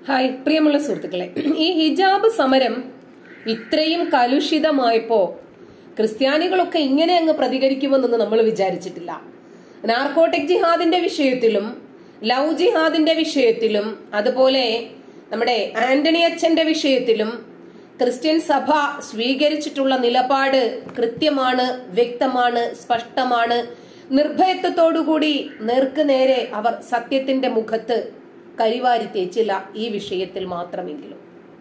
hi പ്രിയമുള്ള സുഹൃത്തുക്കളെ ഈ ഹിജാബ് സമരം ഇത്രയും കലുഷിതമായപ്പോ ക്രിസ്ത്യാനികളൊക്കെ ഇങ്ങനെ അങ്ങ് പ്രതികരിക്കുമെന്നൊന്നും നമ്മൾ വിചാരിച്ചിട്ടില്ല നാർക്കോട്ടിക് ജിഹാദിന്റെ വിഷയത്തിലും ലവ് ജിഹാദിന്റെ വിഷയത്തിലും അതുപോലെ നമ്മുടെ ആന്റണി അച്ഛന്റെ വിഷയത്തിലും ക്രിസ്ത്യൻ സഭ സ്വീകരിച്ചിട്ടുള്ള നിലപാട് കൃത്യമാണ് വ്യക്തമാണ് സ്പഷ്ടമാണ് നിർഭയത്വത്തോടുകൂടി നേർക്ക് നേരെ അവർ സത്യത്തിന്റെ മുഖത്ത് കരിവാരി തേച്ചില്ല ഈ വിഷയത്തിൽ മാത്രമെങ്കിലും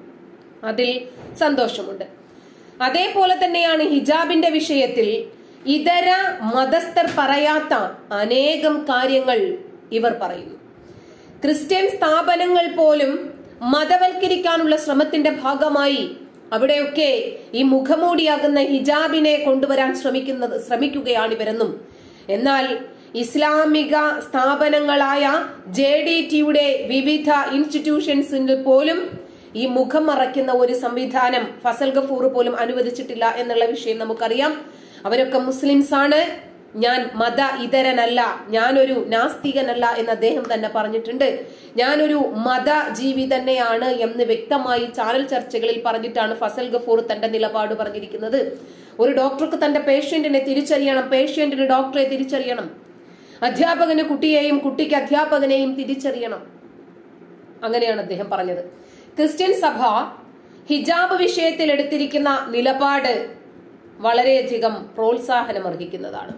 അതിൽ സന്തോഷമുണ്ട് അതേപോലെ തന്നെയാണ് ഹിജാബിന്റെ വിഷയത്തിൽ ഇതര മതസ്ഥർ പറയാത്ത അനേകം കാര്യങ്ങൾ ഇവർ പറയുന്നു ക്രിസ്ത്യൻ സ്ഥാപനങ്ങൾ പോലും മതവൽക്കരിക്കാനുള്ള ശ്രമത്തിന്റെ ഭാഗമായി അവിടെയൊക്കെ ഈ മുഖമൂടിയാകുന്ന ഹിജാബിനെ കൊണ്ടുവരാൻ ശ്രമിക്കുന്നത് ശ്രമിക്കുകയാണ് ഇവരെന്നും എന്നാൽ ഇസ്ലാമിക സ്ഥാപനങ്ങളായ ജെ ഡി ടിയുടെ വിവിധ ഇൻസ്റ്റിറ്റ്യൂഷൻസിൽ പോലും ഈ മുഖം മറയ്ക്കുന്ന ഒരു സംവിധാനം ഫസൽ ഗഫൂർ പോലും അനുവദിച്ചിട്ടില്ല എന്നുള്ള വിഷയം നമുക്കറിയാം അവരൊക്കെ മുസ്ലിംസ് ആണ് ഞാൻ മത ഇതരനല്ല ഞാനൊരു നാസ്തികനല്ല എന്ന് അദ്ദേഹം തന്നെ പറഞ്ഞിട്ടുണ്ട് ഞാനൊരു മത ജീവി തന്നെയാണ് എന്ന് വ്യക്തമായി ചാനൽ ചർച്ചകളിൽ പറഞ്ഞിട്ടാണ് ഫസൽ ഗഫൂർ തന്റെ നിലപാട് പറഞ്ഞിരിക്കുന്നത് ഒരു ഡോക്ടർക്ക് തന്റെ പേഷ്യന്റിനെ തിരിച്ചറിയണം പേഷ്യന്റിന് ഡോക്ടറെ തിരിച്ചറിയണം അധ്യാപകന് കുട്ടിയെയും കുട്ടിക്ക് അധ്യാപകനെയും തിരിച്ചറിയണം അങ്ങനെയാണ് അദ്ദേഹം പറഞ്ഞത് ക്രിസ്ത്യൻ സഭ ഹിജാബ് വിഷയത്തിൽ എടുത്തിരിക്കുന്ന നിലപാട് വളരെയധികം പ്രോത്സാഹനം അർഹിക്കുന്നതാണ്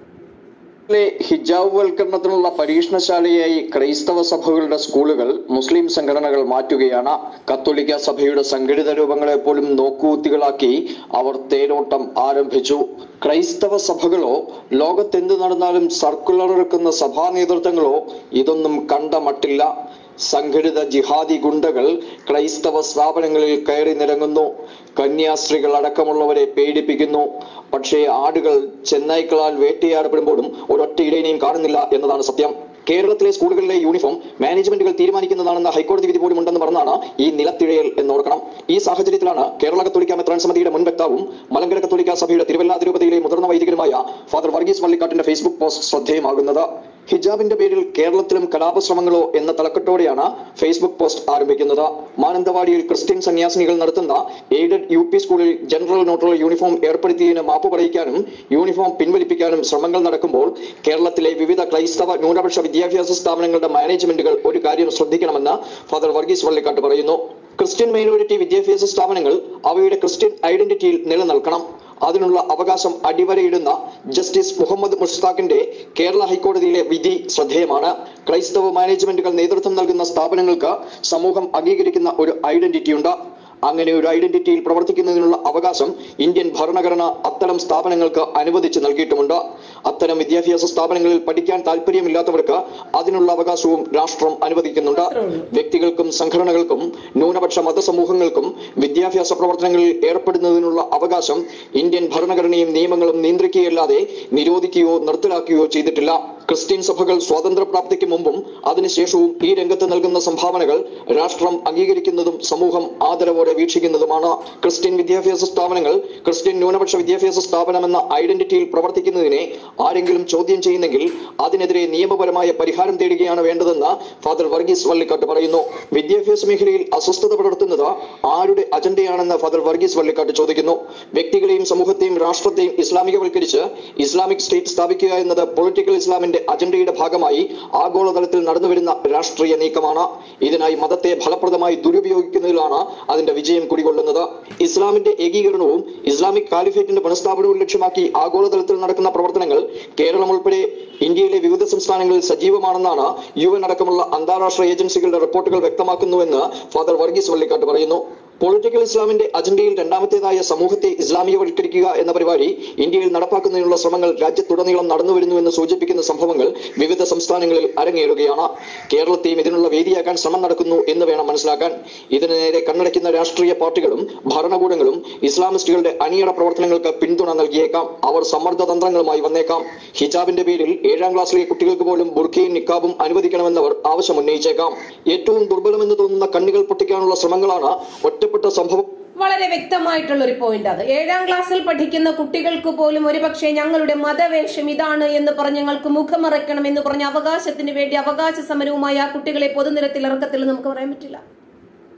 ിലെ ഹിജാബ് വൽക്കരണത്തിനുള്ള പരീക്ഷണശാലയായി ക്രൈസ്തവ സഭകളുടെ സ്കൂളുകൾ മുസ്ലിം സംഘടനകൾ മാറ്റുകയാണ് കത്തോലിക്ക സഭയുടെ സംഘടിത രൂപങ്ങളെ പോലും നോക്കുകുത്തികളാക്കി അവർ തേരോട്ടം ആരംഭിച്ചു ക്രൈസ്തവ സഭകളോ ലോകത്തെന്ത് നടന്നാലും സർക്കുലർ ഇറക്കുന്ന സഭാ നേതൃത്വങ്ങളോ ഇതൊന്നും കണ്ട മട്ടില്ല സംഘടിത ജിഹാദി ഗുണ്ടകൾ ക്രൈസ്തവ സ്ഥാപനങ്ങളിൽ കയറി നിരങ്ങുന്നു കന്യാസ്ത്രീകൾ അടക്കമുള്ളവരെ പേടിപ്പിക്കുന്നു പക്ഷേ ആടുകൾ ചെന്നായ്ക്കളാൽ വേട്ടയാടപ്പെടുമ്പോഴും ഒരൊറ്റ ഇടയിനെയും കാണുന്നില്ല എന്നതാണ് സത്യം കേരളത്തിലെ സ്കൂളുകളിലെ യൂണിഫോം മാനേജ്മെന്റുകൾ തീരുമാനിക്കുന്നതാണെന്ന ഹൈക്കോടതി വിധി പോലും ഉണ്ടെന്ന് പറഞ്ഞാണ് ഈ നിലത്തിഴയൽ എന്നോർക്കണം ഈ സാഹചര്യത്തിലാണ് കേരള കത്തോലിക്ക മെത്രാൻ സമിതിയുടെ മുൻ വക്താവും മലങ്കര കത്തോലിക്ക സഭയുടെ തിരുവല്ല തിരുപതിയിലെ മുതിർന്ന വൈദികരുമായ ഫാദർ വർഗീസ് വള്ളിക്കാട്ടിന്റെ ഫേസ്ബുക്ക് പോസ്റ്റ് ശ്രദ്ധേയമാകുന്നത് ഹിജാബിന്റെ പേരിൽ കേരളത്തിലും കലാപശ്രമങ്ങളോ എന്ന തലക്കെട്ടോടെയാണ് ഫേസ്ബുക്ക് പോസ്റ്റ് ആരംഭിക്കുന്നത് മാനന്തവാടിയിൽ ക്രിസ്ത്യൻ സന്യാസിനികൾ നടത്തുന്ന എയ്ഡഡ് യു പി സ്കൂളിൽ ജനറൽ നോട്ടുള്ള യൂണിഫോം ഏർപ്പെടുത്തിയതിന് മാപ്പ് പറയിക്കാനും യൂണിഫോം പിൻവലിപ്പിക്കാനും ശ്രമങ്ങൾ നടക്കുമ്പോൾ കേരളത്തിലെ വിവിധ ക്രൈസ്തവ ന്യൂനപക്ഷ വിദ്യാഭ്യാസ സ്ഥാപനങ്ങളുടെ മാനേജ്മെന്റുകൾ ഒരു കാര്യം ശ്രദ്ധിക്കണമെന്ന് ഫാദർ വർഗീസ് വള്ളിക്കാട്ട് പറയുന്നു ക്രിസ്ത്യൻ മൈനോറിറ്റി വിദ്യാഭ്യാസ സ്ഥാപനങ്ങൾ അവയുടെ ക്രിസ്ത്യൻ ഐഡന്റിറ്റിയിൽ നിലനിൽക്കണം അതിനുള്ള അവകാശം അടിവരയിടുന്ന ജസ്റ്റിസ് മുഹമ്മദ് മുഷ്താഖിന്റെ കേരള ഹൈക്കോടതിയിലെ വിധി ശ്രദ്ധേയമാണ് ക്രൈസ്തവ മാനേജ്മെന്റുകൾ നേതൃത്വം നൽകുന്ന സ്ഥാപനങ്ങൾക്ക് സമൂഹം അംഗീകരിക്കുന്ന ഒരു ഐഡന്റിറ്റി ഉണ്ട് അങ്ങനെ ഒരു ഐഡന്റിറ്റിയിൽ പ്രവർത്തിക്കുന്നതിനുള്ള അവകാശം ഇന്ത്യൻ ഭരണഘടന അത്തരം സ്ഥാപനങ്ങൾക്ക് അനുവദിച്ച് നൽകിയിട്ടുമുണ്ട് അത്തരം വിദ്യാഭ്യാസ സ്ഥാപനങ്ങളിൽ പഠിക്കാൻ താല്പര്യമില്ലാത്തവർക്ക് അതിനുള്ള അവകാശവും രാഷ്ട്രം അനുവദിക്കുന്നുണ്ട് വ്യക്തികൾക്കും സംഘടനകൾക്കും ന്യൂനപക്ഷ മതസമൂഹങ്ങൾക്കും വിദ്യാഭ്യാസ പ്രവർത്തനങ്ങളിൽ ഏർപ്പെടുന്നതിനുള്ള അവകാശം ഇന്ത്യൻ ഭരണഘടനയും നിയമങ്ങളും നിയന്ത്രിക്കുകയല്ലാതെ നിരോധിക്കുകയോ നിർത്തലാക്കുകയോ ചെയ്തിട്ടില്ല ക്രിസ്ത്യൻ സഭകൾ സ്വാതന്ത്ര്യപ്രാപ്തിക്ക് മുമ്പും അതിനുശേഷവും ഈ രംഗത്ത് നൽകുന്ന സംഭാവനകൾ രാഷ്ട്രം അംഗീകരിക്കുന്നതും സമൂഹം ആദരവോടെ വീക്ഷിക്കുന്നതുമാണ് ക്രിസ്ത്യൻ വിദ്യാഭ്യാസ സ്ഥാപനങ്ങൾ ക്രിസ്ത്യൻ ന്യൂനപക്ഷ വിദ്യാഭ്യാസ സ്ഥാപനമെന്ന ഐഡന്റിറ്റിയിൽ പ്രവർത്തിക്കുന്നതിനെ ആരെങ്കിലും ചോദ്യം ചെയ്യുന്നെങ്കിൽ അതിനെതിരെ നിയമപരമായ പരിഹാരം തേടുകയാണ് വേണ്ടതെന്ന് ഫാദർ വർഗീസ് വള്ളിക്കാട്ട് പറയുന്നു വിദ്യാഭ്യാസ മേഖലയിൽ അസ്വസ്ഥത പുലർത്തുന്നത് ആരുടെ അജണ്ടയാണെന്ന് ഫാദർ വർഗീസ് വള്ളിക്കാട്ട് ചോദിക്കുന്നു വ്യക്തികളെയും സമൂഹത്തെയും രാഷ്ട്രത്തെയും ഇസ്ലാമികവൽക്കരിച്ച് ഇസ്ലാമിക് സ്റ്റേറ്റ് സ്ഥാപിക്കുക എന്നത് പൊളിറ്റിക്കൽ ഇസ്ലാമിന്റെ അജണ്ടയുടെ ഭാഗമായി ആഗോളതലത്തിൽ നടന്നുവരുന്ന രാഷ്ട്രീയ നീക്കമാണ് ഇതിനായി മതത്തെ ഫലപ്രദമായി ദുരുപയോഗിക്കുന്നതിലാണ് അതിന്റെ വിജയം കുടികൊള്ളുന്നത് ഇസ്ലാമിന്റെ ഏകീകരണവും ഇസ്ലാമിക് കാലിഫേറ്റിന്റെ പുനഃസ്ഥാപനവും ലക്ഷ്യമാക്കി ആഗോളതലത്തിൽ നടക്കുന്ന പ്രവർത്തനങ്ങൾ കേരളം ഉൾപ്പെടെ ഇന്ത്യയിലെ വിവിധ സംസ്ഥാനങ്ങളിൽ സജീവമാണെന്നാണ് യു എൻ അടക്കമുള്ള അന്താരാഷ്ട്ര ഏജൻസികളുടെ റിപ്പോർട്ടുകൾ വ്യക്തമാക്കുന്നുവെന്ന് ഫാദർ വർഗീസ് വള്ളിക്കാട്ട് പറയുന്നു പൊളിറ്റിക്കൽ ഇസ്ലാമിന്റെ അജണ്ടയിൽ രണ്ടാമത്തേതായ സമൂഹത്തെ ഇസ്ലാമികവൽക്കരിക്കുക എന്ന പരിപാടി ഇന്ത്യയിൽ നടപ്പാക്കുന്നതിനുള്ള ശ്രമങ്ങൾ രാജ്യത്തുടനീളം നടന്നുവരുന്നുവെന്ന് സൂചിപ്പിക്കുന്ന സംഭവങ്ങൾ വിവിധ സംസ്ഥാനങ്ങളിൽ അരങ്ങേറുകയാണ് കേരളത്തെയും ഇതിനുള്ള വേദിയാക്കാൻ ശ്രമം നടക്കുന്നു എന്ന് വേണം മനസ്സിലാക്കാൻ ഇതിനു നേരെ കണ്ണടയ്ക്കുന്ന രാഷ്ട്രീയ പാർട്ടികളും ഭരണകൂടങ്ങളും ഇസ്ലാമിസ്റ്റുകളുടെ അണിയറ പ്രവർത്തനങ്ങൾക്ക് പിന്തുണ നൽകിയേക്കാം അവർ സമ്മർദ്ദ തന്ത്രങ്ങളുമായി വന്നേക്കാം ഹിജാബിന്റെ പേരിൽ ഏഴാം ക്ലാസ്സിലെ കുട്ടികൾക്ക് പോലും ബുർഖയും നിക്കാബും അനുവദിക്കണമെന്നവർ ആവശ്യമുന്നയിച്ചേക്കാം ഏറ്റവും ദുർബലമെന്ന് തോന്നുന്ന കണ്ണുകൾ പൊട്ടിക്കാനുള്ള ശ്രമങ്ങളാണ് ഒറ്റപ്പെട്ട സംഭവം വളരെ വ്യക്തമായിട്ടുള്ള ഒരു പോയിന്റ് അത് ഏഴാം ക്ലാസ്സിൽ പഠിക്കുന്ന കുട്ടികൾക്ക് പോലും ഒരുപക്ഷെ ഞങ്ങളുടെ മതവേഷം ഇതാണ് എന്ന് പറഞ്ഞ് ഞങ്ങൾക്ക് മുഖമറയ്ക്കണം എന്ന് പറഞ്ഞ അവകാശത്തിന് വേണ്ടി അവകാശ സമരവുമായി ആ കുട്ടികളെ പൊതുനിരത്തിൽ ഇറക്കത്തിൽ നമുക്ക് പറയാൻ പറ്റില്ല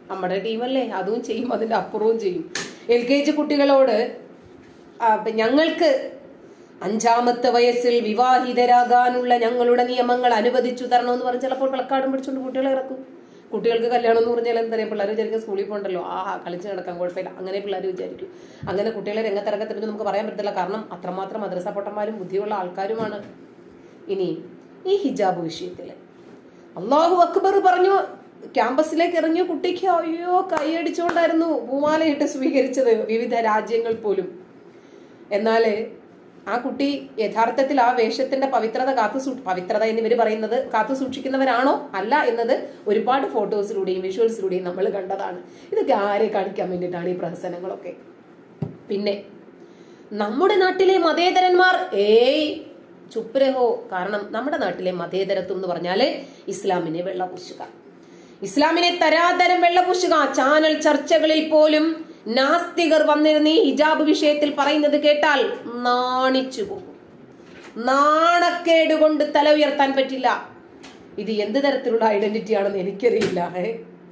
നമ്മുടെ ടീമല്ലേ അതും ചെയ്യും അതിന്റെ അപ്പുറവും ചെയ്യും എൽ കെ ജി കുട്ടികളോട് ആ, ഇപ്പൊ ഞങ്ങൾക്ക് അഞ്ചാമത്തെ വയസ്സിൽ വിവാഹിതരാകാനുള്ള ഞങ്ങളുടെ നിയമങ്ങൾ അനുവദിച്ചു തരണമെന്ന് പറഞ്ഞ് ചിലപ്പോൾ പ്ലക്കാർഡും പിടിച്ചുകൊണ്ട് കുട്ടികളെ ഇറക്കും കുട്ടികൾക്ക് കല്യാണം എന്ന് പറഞ്ഞാൽ എന്താ പറയുക പിള്ളേർ വിചാരിക്കും സ്കൂളിൽ പോകണ്ടല്ലോ ആഹാ കളിച്ച് നടക്കാൻ കുഴപ്പമില്ല അങ്ങനെ പിള്ളേർ വിചാരിക്കും അങ്ങനെ കുട്ടികളെ രംഗത്തിറക്കത്തില്ലെന്ന് നമുക്ക് പറയാൻ പറ്റത്തില്ല കാരണം അത്രമാത്രം മദ്രസ പൊട്ടന്മാരും ബുദ്ധിയുള്ള ആൾക്കാരുമാണ് ഇനി ഈ ഹിജാബ് വിഷയത്തിൽ അള്ളാഹു അക്ബർ പറഞ്ഞു ക്യാമ്പസിലേക്ക് ഇറങ്ങിയ കുട്ടിക്ക് അയ്യോ കൈയടിച്ചുകൊണ്ടായിരുന്നു പൂമാലയിട്ട് സ്വീകരിച്ചത് വിവിധ രാജ്യങ്ങൾ പോലും എന്നാല് ആ കുട്ടി യഥാർത്ഥത്തിൽ ആ വേഷത്തിന്റെ പവിത്രത കാത്തു സൂ പവിത്രത എന്നിവർ പറയുന്നത് കാത്തു സൂക്ഷിക്കുന്നവരാണോ അല്ല എന്നത് ഒരുപാട് ഫോട്ടോസിലൂടെയും വിഷ്വൽസിലൂടെയും നമ്മൾ കണ്ടതാണ് ഇതൊക്കെ ആരെ കാണിക്കാൻ വേണ്ടിയിട്ടാണ് ഈ പ്രഹസനങ്ങളൊക്കെ പിന്നെ നമ്മുടെ നാട്ടിലെ മതേതരന്മാർ ഏയ് ചുപ്രഹോ കാരണം നമ്മുടെ നാട്ടിലെ മതേതരത്വം എന്ന് പറഞ്ഞാല് ഇസ്ലാമിനെ വെള്ളപൂശുക ഇസ്ലാമിനെ തരാതരം വെള്ളപൂശുക ചാനൽ ചർച്ചകളിൽ പോലും നാസ്തികർ വന്നിരുന്ന് ഈ ഹിജാബ് വിഷയത്തിൽ പറയുന്നത് കേട്ടാൽ നാണിച്ചു പോകും നാണക്കേട് കൊണ്ട് തല ഉയർത്താൻ പറ്റില്ല ഇത് എന്ത് തരത്തിലുള്ള ഐഡന്റിറ്റി ആണെന്ന് എനിക്കറിയില്ല ഏ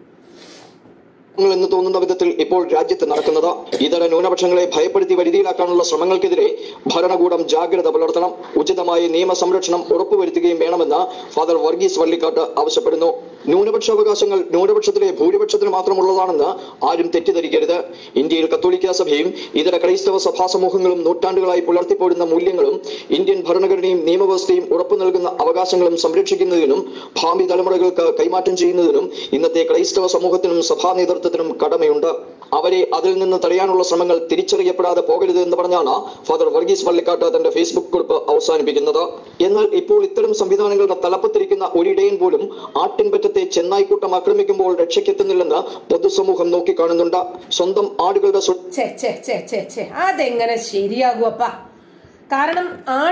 എന്ന് തോന്നുന്ന വിധത്തിൽ ഇപ്പോൾ രാജ്യത്ത് നടക്കുന്നത് ഇതര ന്യൂനപക്ഷങ്ങളെ ഭയപ്പെടുത്തി വരുതിയിലാക്കാനുള്ള ശ്രമങ്ങൾക്കെതിരെ ഭരണകൂടം ജാഗ്രത പുലർത്തണം ഉചിതമായ നിയമ സംരക്ഷണം ഉറപ്പുവരുത്തുകയും വേണമെന്ന് ഫാദർ വർഗീസ് വള്ളിക്കാട്ട് ആവശ്യപ്പെടുന്നു ന്യൂനപക്ഷ അവകാശങ്ങൾ ന്യൂനപക്ഷത്തിലെ ഭൂരിപക്ഷത്തിന് മാത്രമുള്ളതാണെന്ന് ആരും തെറ്റിദ്ധരിക്കരുത് ഇന്ത്യയിൽ കത്തോലിക്ക സഭയും ഇതര ക്രൈസ്തവ സഭാ സമൂഹങ്ങളും നൂറ്റാണ്ടുകളായി പുലർത്തിപ്പോരുന്ന മൂല്യങ്ങളും ഇന്ത്യൻ ഭരണഘടനയും നിയമവ്യവസ്ഥയും ഉറപ്പു നൽകുന്ന അവകാശങ്ങളും സംരക്ഷിക്കുന്നതിനും ഭാവി തലമുറകൾക്ക് കൈമാറ്റം ചെയ്യുന്നതിനും ഇന്നത്തെ ക്രൈസ്തവ സമൂഹത്തിനും സഭാ നേതൃത്വത്തിനും കടമയുണ്ട് അവരെ അതിൽ നിന്ന് തടയാനുള്ള ശ്രമങ്ങൾ തിരിച്ചറിയപ്പെടാതെ പോകരുത് എന്ന് പറഞ്ഞാണ് ഫാദർ വർഗീസ് വള്ളിക്കാട്ട് തന്റെ ഫേസ്ബുക്ക് കുറിപ്പ് അവസാനിപ്പിക്കുന്നത് എന്നാൽ ഇപ്പോൾ ഇത്തരം സംവിധാനങ്ങളുടെ തലപ്പത്തിരിക്കുന്ന ഒരിടയൻ പോലും ആട്ടിൻപറ്റത്തെ ചെന്നായിക്കൂട്ടം ആക്രമിക്കുമ്പോൾ രക്ഷയ്ക്കെത്തുന്നില്ലെന്ന് പൊതുസമൂഹം നോക്കിക്കാണുന്നുണ്ട് സ്വന്തം ആടുകളുടെ സു- ഛേ ഛേ ഛേ ഛേ ഛേ അതെങ്ങനെ ശരിയാകും അപ്പ കാരണം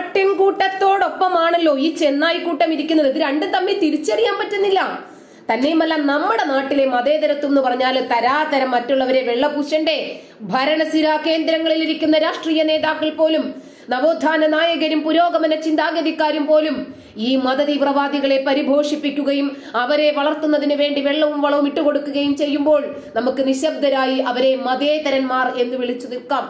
ആട്ടിൻകൂട്ടത്തോടൊപ്പമാണല്ലോ ഈ ചെന്നായിക്കൂട്ടം ഇരിക്കുന്നത് ഇത് രണ്ടും തമ്മിൽ തിരിച്ചറിയാൻ പറ്റുന്നില്ല തന്നെയുമല്ല നമ്മുടെ നാട്ടിലെ മതേതരത്വം എന്ന് പറഞ്ഞാൽ തരാതരം മറ്റുള്ളവരെ വെള്ളപൂശണ്ടേ ഭരണസിരാ കേന്ദ്രങ്ങളിൽ ഇരിക്കുന്ന രാഷ്ട്രീയ നേതാക്കൾ പോലും നവോത്ഥാന നായകരും പുരോഗമന ചിന്താഗതിക്കാരും പോലും ഈ മതതീവ്രവാദികളെ പരിപോഷിപ്പിക്കുകയും അവരെ വളർത്തുന്നതിന് വേണ്ടി വെള്ളവും വളവും ഇട്ടുകൊടുക്കുകയും ചെയ്യുമ്പോൾ നമുക്ക് നിശബ്ദരായി അവരെ മതേതരന്മാർ എന്ന് വിളിച്ചു നിൽക്കാം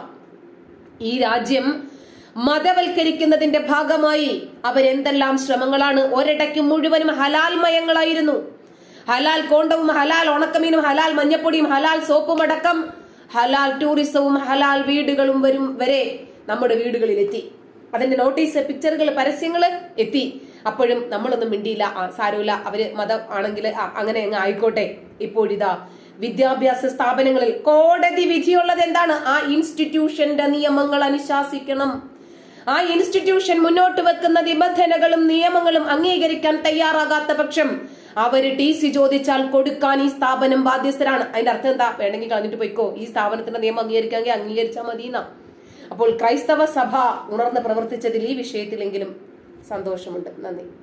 ഈ രാജ്യം മതവൽക്കരിക്കുന്നതിന്റെ ഭാഗമായി അവരെന്തെല്ലാം ശ്രമങ്ങളാണ് ഒരിടയ്ക്ക് മുഴുവനും ഹലാൽ മയങ്ങളായിരുന്നു ഹലാൽ കോണ്ടവും ഹലാൽ ഉണക്കമീനും ഹലാൽ മഞ്ഞപ്പൊടിയും ഹലാൽ സോപ്പും അടക്കം ഹലാൽ ടൂറിസവും ഹലാൽ വീടുകളും വരും വരെ നമ്മുടെ വീടുകളിൽ എത്തി അതിന്റെ നോട്ടീസ് പിക്ചറുകൾ പരസ്യങ്ങൾ എത്തി അപ്പോഴും നമ്മളൊന്നും മിണ്ടിയില്ല ആ സാരമില്ല അവര് മതം ആണെങ്കിൽ ആ അങ്ങനെ അങ്ങ് ആയിക്കോട്ടെ ഇപ്പോഴിതാ വിദ്യാഭ്യാസ സ്ഥാപനങ്ങളിൽ കോടതി വിധിയുള്ളത് എന്താണ് ആ ഇൻസ്റ്റിറ്റ്യൂഷന്റെ നിയമങ്ങൾ അനുശാസിക്കണം ആ ഇൻസ്റ്റിറ്റ്യൂഷൻ മുന്നോട്ട് വെക്കുന്ന നിബന്ധനകളും നിയമങ്ങളും അംഗീകരിക്കാൻ തയ്യാറാകാത്ത പക്ഷം അവര് ടി സി ചോദിച്ചാൽ കൊടുക്കാൻ ഈ സ്ഥാപനം ബാധ്യസ്ഥരാണ് അതിന്റെ അർത്ഥം എന്താ വേണമെങ്കിൽ കളഞ്ഞിട്ട് പോയിക്കോ ഈ സ്ഥാപനത്തിന്റെ നിയമം അംഗീകരിക്കാമെങ്കിൽ അംഗീകരിച്ചാൽ മതി എന്നാ അപ്പോൾ ക്രൈസ്തവ സഭ ഉണർന്ന് പ്രവർത്തിച്ചതിൽ ഈ വിഷയത്തിലെങ്കിലും സന്തോഷമുണ്ട് നന്ദി